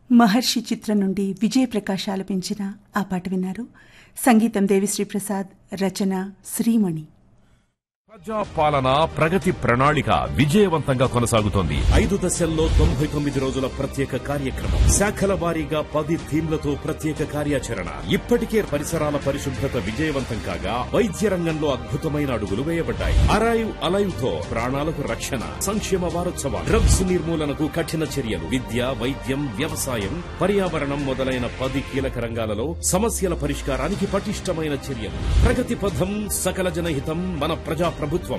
మహర్షి చిత్రం నుండి విజయ్ ప్రకాష్ ఆలపించిన ఆ పాట విన్నారు సంగీతం దేవిశ్రీ ప్రసాద్ రచన శ్రీమణి ప్రజా పాలన ప్రగతి ప్రణాళిక విజయవంతంగా కొనసాగుతోంది ఐదు దశల్లో తొంభై తొమ్మిది రోజుల ప్రత్యేక కార్యక్రమం శాఖల వారీగా పది థీమ్లతో ప్రత్యేక కార్యాచరణ ఇప్పటికే పరిసరాల పరిశుభ్రత విజయవంతం కాగా వైద్య రంగంలో అద్భుతమైన అడుగులు వేయబడ్డాయి అరైవ్ అలైవ్ తో ప్రాణాలకు రక్షణ సంక్షేమ వారోత్సవాలు డ్రగ్స్ నిర్మూలనకు కఠిన చర్యలు విద్య వైద్యం వ్యవసాయం పర్యావరణం మొదలైన పది కీలక రంగాలలో సమస్యల పరిష్కారానికి పటిష్టమైన చర్యలు ప్రగతి పథం సకల జనహితం మన ప్రజా ప్రభుత్వం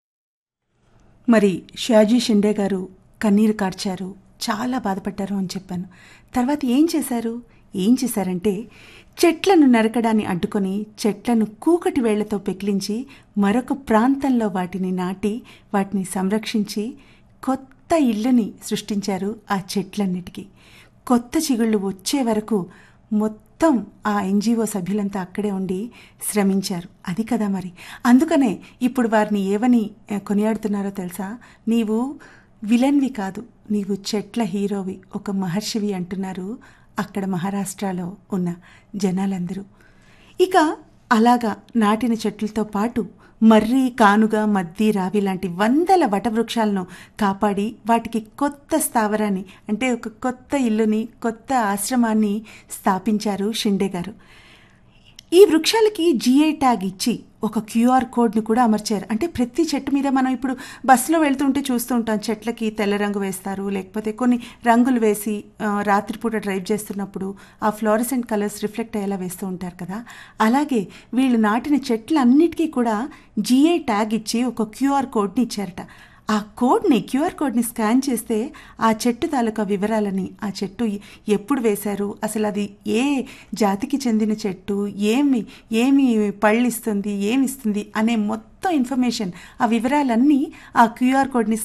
మరి షాజీ షిండే గారు కన్నీరు కార్చారు చాలా బాధపడ్డారు అని చెప్పాను తర్వాత ఏం చేశారు ఏం చేశారంటే చెట్లను నరకడాన్ని అడ్డుకొని చెట్లను కూకటి వేళ్లతో పెకిలించి మరొక ప్రాంతంలో వాటిని నాటి వాటిని సంరక్షించి కొత్త ఇళ్ళని సృష్టించారు ఆ చెట్లన్నిటికీ కొత్త చిగుళ్ళు వచ్చే వరకు మొత్తం ఆ ఎన్జిఓ సభ్యులంతా అక్కడే ఉండి శ్రమించారు అది కదా మరి అందుకనే ఇప్పుడు వారిని ఏవని ఆ, కొనియాడుతున్నారో తెలుసా నీవు విలన్వి కాదు నీవు చెట్ల హీరోవి ఒక మహర్షివి అంటున్నారు అక్కడ మహారాష్ట్రలో ఉన్న జనాలందరూ ఇక అలాగా నాటిన చెట్లతో పాటు మర్రి కానుగ మద్ది రావి లాంటి వందల వటవృక్షాలను కాపాడి వాటికి కొత్త స్థావరాన్ని అంటే ఒక కొత్త ఇల్లుని కొత్త ఆశ్రమాన్ని స్థాపించారు షిండే గారు ఈ వృక్షాలకి జిఐ ట్యాగ్ ఇచ్చి ఒక క్యూఆర్ కోడ్ని కూడా అమర్చారు అంటే ప్రతి చెట్టు మీద మనం ఇప్పుడు బస్సులో వెళ్తుంటే చూస్తూ ఉంటాం చెట్లకి తెల్ల రంగు వేస్తారు లేకపోతే కొన్ని రంగులు వేసి ఆ, రాత్రిపూట డ్రైవ్ చేస్తున్నప్పుడు ఆ ఫ్లోరసెంట్ కలర్స్ రిఫ్లెక్ట్ అయ్యేలా వేస్తూ ఉంటారు కదా అలాగే వీళ్ళు నాటిన చెట్లన్నిటికీ కూడా జిఐ ట్యాగ్ ఇచ్చి ఒక క్యూఆర్ కోడ్ని ఇచ్చారట ఆ కోడ్ని క్యూఆర్ కోడ్ని స్కాన్ చేస్తే ఆ చెట్టు తాలూకా వివరాలని ఆ చెట్టు ఎప్పుడు వేశారు అసలు అది ఏ జాతికి చెందిన చెట్టు ఏమి ఏమి పళ్ళు ఇస్తుంది ఏమి ఇస్తుంది అనే మొత్తం ఇన్ఫర్మేషన్ ఆ వివరాలన్నీ ఆ క్యూఆర్ కోడ్ని